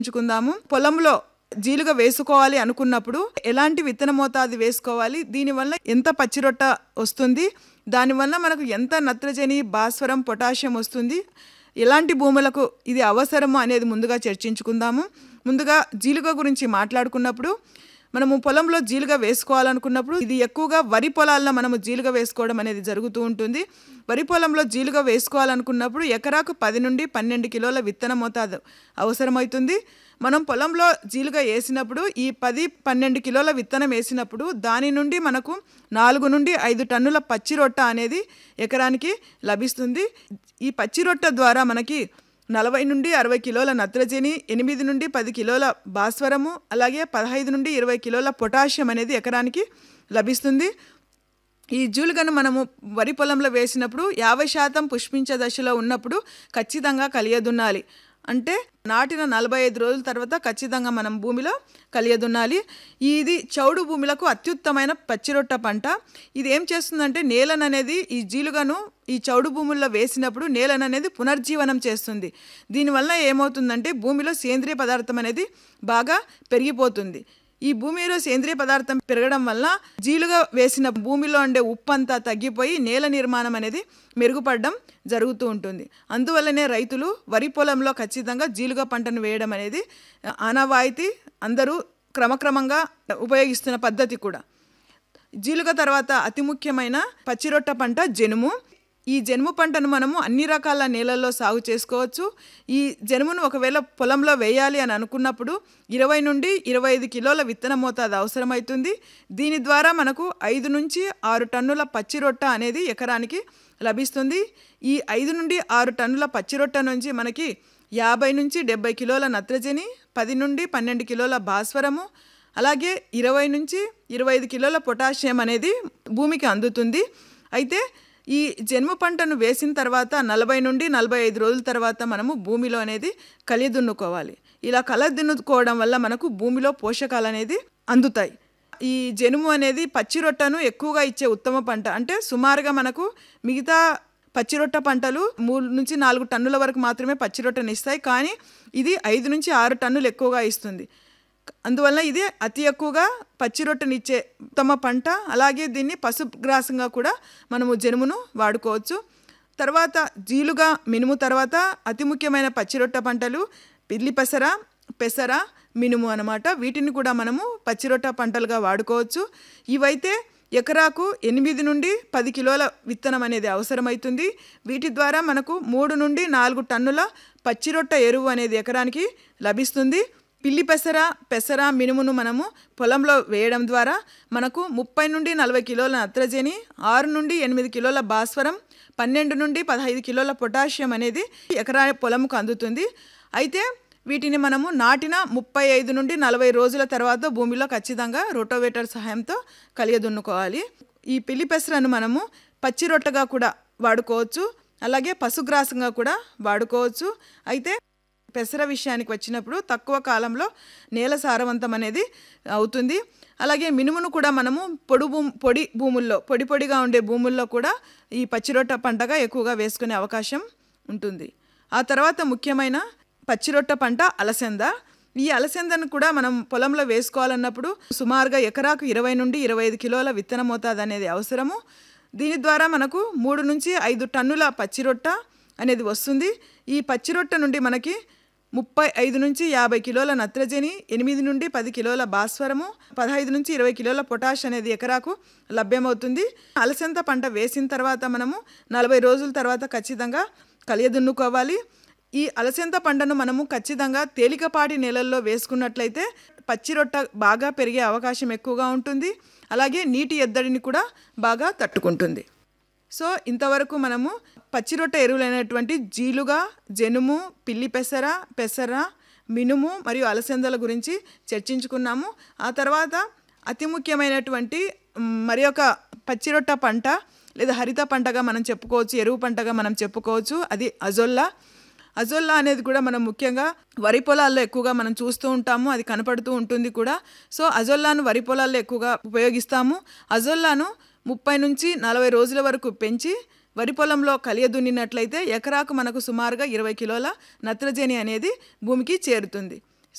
ఉంచుకుందాము పొలంలో జీలుగా వేసుకోవాలి అనుకున్నప్పుడు ఎలాంటి విత్తన మోతాదు వేసుకోవాలి దీనివల్ల ఎంత పచ్చిరొట్ట వస్తుంది దానివల్ల మనకు ఎంత నత్రజని భాస్వరం పొటాషియం వస్తుంది ఎలాంటి భూములకు ఇది అవసరము అనేది ముందుగా చర్చించుకుందాము ముందుగా జీలుగ గురించి మాట్లాడుకున్నప్పుడు మనము పొలంలో జీలుగా వేసుకోవాలనుకున్నప్పుడు ఇది ఎక్కువగా వరి పొలాల్లో మనము జీలుగా వేసుకోవడం అనేది జరుగుతూ ఉంటుంది వరి పొలంలో జీలుగా వేసుకోవాలనుకున్నప్పుడు ఎకరాకు పది నుండి పన్నెండు కిలోల విత్తన మోతాదు అవసరమవుతుంది మనం పొలంలో జీలుగా వేసినప్పుడు ఈ పది పన్నెండు కిలోల విత్తనం వేసినప్పుడు దాని నుండి మనకు నాలుగు నుండి ఐదు టన్నుల పచ్చి రొట్ట అనేది ఎకరానికి లభిస్తుంది ఈ పచ్చి రొట్ట ద్వారా మనకి నలభై నుండి అరవై కిలోల నత్రజని ఎనిమిది నుండి పది కిలోల భాస్వరము అలాగే పదహైదు నుండి ఇరవై కిలోల పొటాషియం అనేది ఎకరానికి లభిస్తుంది ఈ జూలుగను మనము వరి పొలంలో వేసినప్పుడు యాభై శాతం పుష్పించే దశలో ఉన్నప్పుడు ఖచ్చితంగా కలియదున్నాలి అంటే నాటిన నలభై ఐదు రోజుల తర్వాత ఖచ్చితంగా మనం భూమిలో కలియదున్నాలి ఇది చౌడు భూములకు అత్యుత్తమైన పచ్చిరొట్ట పంట ఇది ఏం చేస్తుందంటే నేలను అనేది ఈ జీలుగను ఈ చౌడు భూముల్లో వేసినప్పుడు నేలను అనేది పునర్జీవనం చేస్తుంది దీనివల్ల ఏమవుతుందంటే భూమిలో సేంద్రియ పదార్థం అనేది బాగా పెరిగిపోతుంది ఈ భూమిలో సేంద్రియ పదార్థం పెరగడం వల్ల జీలుగా వేసిన భూమిలో ఉండే ఉప్పు అంతా తగ్గిపోయి నేల నిర్మాణం అనేది మెరుగుపడడం జరుగుతూ ఉంటుంది అందువల్లనే రైతులు వరి పొలంలో ఖచ్చితంగా జీలుగా పంటను వేయడం అనేది ఆనవాయితీ అందరూ క్రమక్రమంగా ఉపయోగిస్తున్న పద్ధతి కూడా జీలుగ తర్వాత అతి ముఖ్యమైన పచ్చిరొట్ట పంట జనుము ఈ జనుము పంటను మనము అన్ని రకాల నేలల్లో సాగు చేసుకోవచ్చు ఈ జనుమును ఒకవేళ పొలంలో వేయాలి అని అనుకున్నప్పుడు ఇరవై నుండి ఇరవై ఐదు కిలోల విత్తన మోతాదు అవసరమవుతుంది దీని ద్వారా మనకు ఐదు నుంచి ఆరు టన్నుల పచ్చిరొట్ట అనేది ఎకరానికి లభిస్తుంది ఈ ఐదు నుండి ఆరు టన్నుల పచ్చిరొట్ట నుంచి మనకి యాభై నుంచి డెబ్బై కిలోల నత్రజని పది నుండి పన్నెండు కిలోల భాస్వరము అలాగే ఇరవై నుంచి ఇరవై ఐదు కిలోల పొటాషియం అనేది భూమికి అందుతుంది అయితే ఈ జన్మ పంటను వేసిన తర్వాత నలభై నుండి నలభై ఐదు రోజుల తర్వాత మనము భూమిలో అనేది కలిదున్నుకోవాలి ఇలా కలదున్నుకోవడం వల్ల మనకు భూమిలో పోషకాలు అనేది అందుతాయి ఈ జనుము అనేది పచ్చిరొట్టను ఎక్కువగా ఇచ్చే ఉత్తమ పంట అంటే సుమారుగా మనకు మిగతా పచ్చిరొట్ట పంటలు మూడు నుంచి నాలుగు టన్నుల వరకు మాత్రమే పచ్చిరొట్టను ఇస్తాయి కానీ ఇది ఐదు నుంచి ఆరు టన్నులు ఎక్కువగా ఇస్తుంది అందువల్ల ఇది అతి ఎక్కువగా పచ్చి రొట్టెనిచ్చే ఉత్తమ పంట అలాగే దీన్ని పశుగ్రాసంగా కూడా మనము జనుమును వాడుకోవచ్చు తర్వాత జీలుగా మినుము తర్వాత అతి ముఖ్యమైన పచ్చిరొట్ట పంటలు పిల్లి పెసర పెసర మినుము అనమాట వీటిని కూడా మనము పచ్చిరొట్ట పంటలుగా వాడుకోవచ్చు ఇవైతే ఎకరాకు ఎనిమిది నుండి పది కిలోల విత్తనం అనేది అవసరమవుతుంది వీటి ద్వారా మనకు మూడు నుండి నాలుగు టన్నుల పచ్చిరొట్ట ఎరువు అనేది ఎకరానికి లభిస్తుంది పిల్లి పెసర పెసర మినుమును మనము పొలంలో వేయడం ద్వారా మనకు ముప్పై నుండి నలభై కిలోల నత్రజని ఆరు నుండి ఎనిమిది కిలోల భాస్వరం పన్నెండు నుండి పదహైదు కిలోల పొటాషియం అనేది ఎకరా పొలంకు అందుతుంది అయితే వీటిని మనము నాటిన ముప్పై ఐదు నుండి నలభై రోజుల తర్వాత భూమిలో ఖచ్చితంగా రోటోవేటర్ సహాయంతో కలియదున్నుకోవాలి ఈ పిల్లి పెసరను మనము పచ్చి రొట్టగా కూడా వాడుకోవచ్చు అలాగే పశుగ్రాసంగా కూడా వాడుకోవచ్చు అయితే పెసర విషయానికి వచ్చినప్పుడు తక్కువ కాలంలో నేల సారవంతం అనేది అవుతుంది అలాగే మినుమును కూడా మనము పొడి భూ పొడి భూముల్లో పొడి పొడిగా ఉండే భూముల్లో కూడా ఈ పచ్చిరొట్ట పంటగా ఎక్కువగా వేసుకునే అవకాశం ఉంటుంది ఆ తర్వాత ముఖ్యమైన పచ్చిరొట్ట పంట అలసంద ఈ అలసందను కూడా మనం పొలంలో వేసుకోవాలన్నప్పుడు సుమారుగా ఎకరాకు ఇరవై నుండి ఇరవై ఐదు కిలోల విత్తన మోతాదు అనేది అవసరము దీని ద్వారా మనకు మూడు నుంచి ఐదు టన్నుల పచ్చిరొట్ట అనేది వస్తుంది ఈ పచ్చిరొట్ట నుండి మనకి ముప్పై ఐదు నుంచి యాభై కిలోల నత్రజని ఎనిమిది నుండి పది కిలోల భాస్వరము పదహైదు నుంచి ఇరవై కిలోల పొటాష్ అనేది ఎకరాకు లభ్యమవుతుంది అలసంద పంట వేసిన తర్వాత మనము నలభై రోజుల తర్వాత ఖచ్చితంగా కలియదున్నుకోవాలి ఈ అలసంద పంటను మనము ఖచ్చితంగా తేలికపాటి నేలల్లో వేసుకున్నట్లయితే పచ్చి రొట్ట బాగా పెరిగే అవకాశం ఎక్కువగా ఉంటుంది అలాగే నీటి ఎద్దడిని కూడా బాగా తట్టుకుంటుంది సో ఇంతవరకు మనము పచ్చిరొట్ట ఎరువులైనటువంటి జీలుగా జనుము పిల్లి పెసర పెసర మినుము మరియు అలసందల గురించి చర్చించుకున్నాము ఆ తర్వాత అతి ముఖ్యమైనటువంటి మరి ఒక పచ్చిరొట్ట పంట లేదా హరిత పంటగా మనం చెప్పుకోవచ్చు ఎరువు పంటగా మనం చెప్పుకోవచ్చు అది అజొల్లా అజొల్లా అనేది కూడా మనం ముఖ్యంగా వరి పొలాల్లో ఎక్కువగా మనం చూస్తూ ఉంటాము అది కనపడుతూ ఉంటుంది కూడా సో అజొల్లాను వరి పొలాల్లో ఎక్కువగా ఉపయోగిస్తాము అజొల్లాను ముప్పై నుంచి నలభై రోజుల వరకు పెంచి వరి పొలంలో కలియదున్నినట్లయితే ఎకరాకు మనకు సుమారుగా ఇరవై కిలోల నత్రజని అనేది భూమికి చేరుతుంది